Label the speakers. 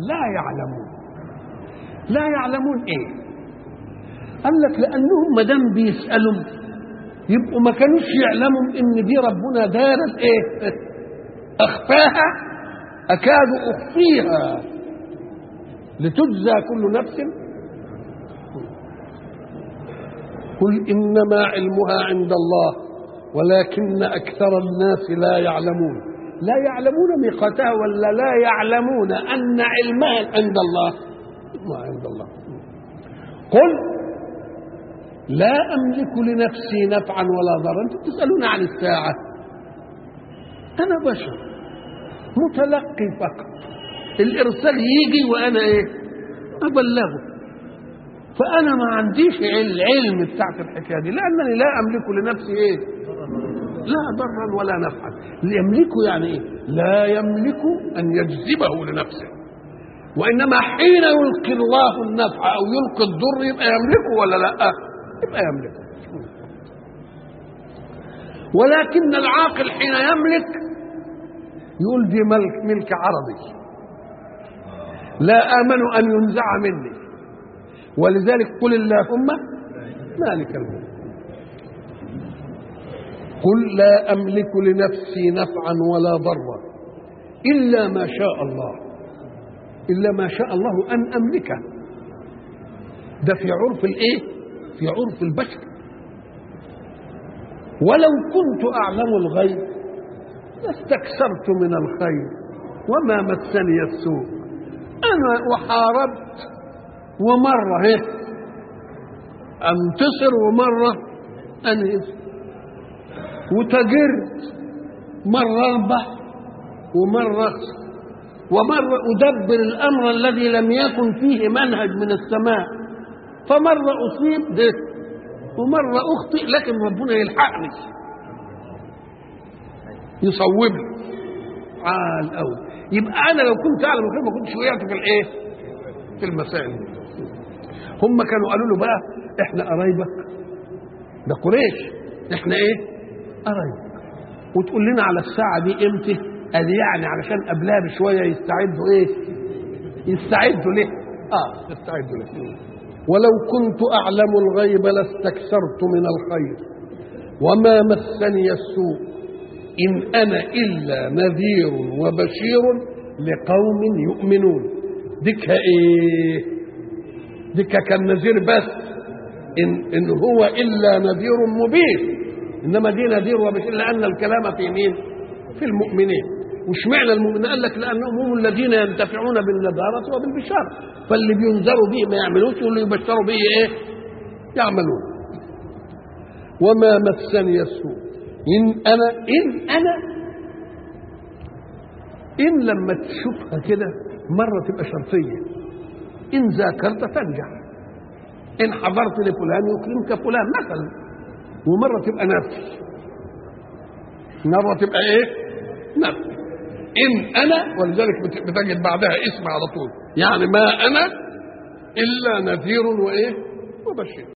Speaker 1: لا يعلمون لا يعلمون ايه قال لك لانهم ما دام بيسالوا يبقوا ما كانوش يعلموا ان دي ربنا دارت ايه اخفاها اكاد اخفيها لتجزى كل نفس قل انما علمها عند الله ولكن اكثر الناس لا يعلمون لا يعلمون ميقاتها ولا لا يعلمون ان علمها عند الله ما عند الله قل لا املك لنفسي نفعا ولا ضرا انتم تسالون عن الساعه انا بشر متلقي فقط الارسال يجي وانا ايه ابلغه فانا ما عنديش العلم بتاعت الحكايه دي لانني لا املك لنفسي ايه لا ضرا ولا نفعا اللي يملكه يعني ايه لا يملك ان يجذبه لنفسه وانما حين يلقي الله النفع او يلقي الضر يبقى يملكه ولا لا يبقى يملكه ولكن العاقل حين يملك يقول دي ملك ملك عرضي لا آمن أن ينزع مني ولذلك قل اللهم مالك الملك قل لا أملك لنفسي نفعا ولا ضرا إلا ما شاء الله إلا ما شاء الله أن أملكه ده في عرف الإيه؟ في عرف البشر ولو كنت أعلم الغيب لاستكثرت من الخير وما مسني السوء أنا وحاربت ومرة هيك أنتصر ومرة أنهزم وتجرت مرة أربح ومرة أخسر ومرة أدبر الأمر الذي لم يكن فيه منهج من السماء فمرة أصيب ده ومرة أخطئ لكن ربنا يلحقني يصوبني عال أوي يبقى أنا لو كنت أعلم الخير ما كنتش وقعت في الإيه؟ في المسائل دي هم كانوا قالوا له بقى إحنا قرايبك ده قريش إحنا إيه؟ قرايبك وتقول لنا على الساعة دي إمتى؟ قال يعني علشان قبلها بشوية يستعدوا إيه؟ يستعدوا ليه؟ آه يستعدوا ليه؟ ولو كنت أعلم الغيب لاستكثرت من الخير وما مسني السوء إن أنا إلا نذير وبشير لقوم يؤمنون ديك إيه ديك كان نذير بس إن, إن هو إلا نذير مبين إنما دي نذير وبشير لأن الكلام في مين في المؤمنين وش معنى المؤمنين قال لك لأنهم هم الذين ينتفعون بالنذارة وبالبشارة فاللي بينذروا به ما يعملوش واللي يبشروا به إيه يعملون وما مسني السوء إن أنا إن أنا إن لما تشوفها كده مرة تبقى شرطية إن ذاكرت تنجح إن حضرت لفلان يكرمك فلان مثلا ومرة تبقى نفس مرة تبقى إيه؟ نفس إن أنا ولذلك بتجد بعدها اسم على طول يعني ما أنا إلا نذير وإيه؟ وبشير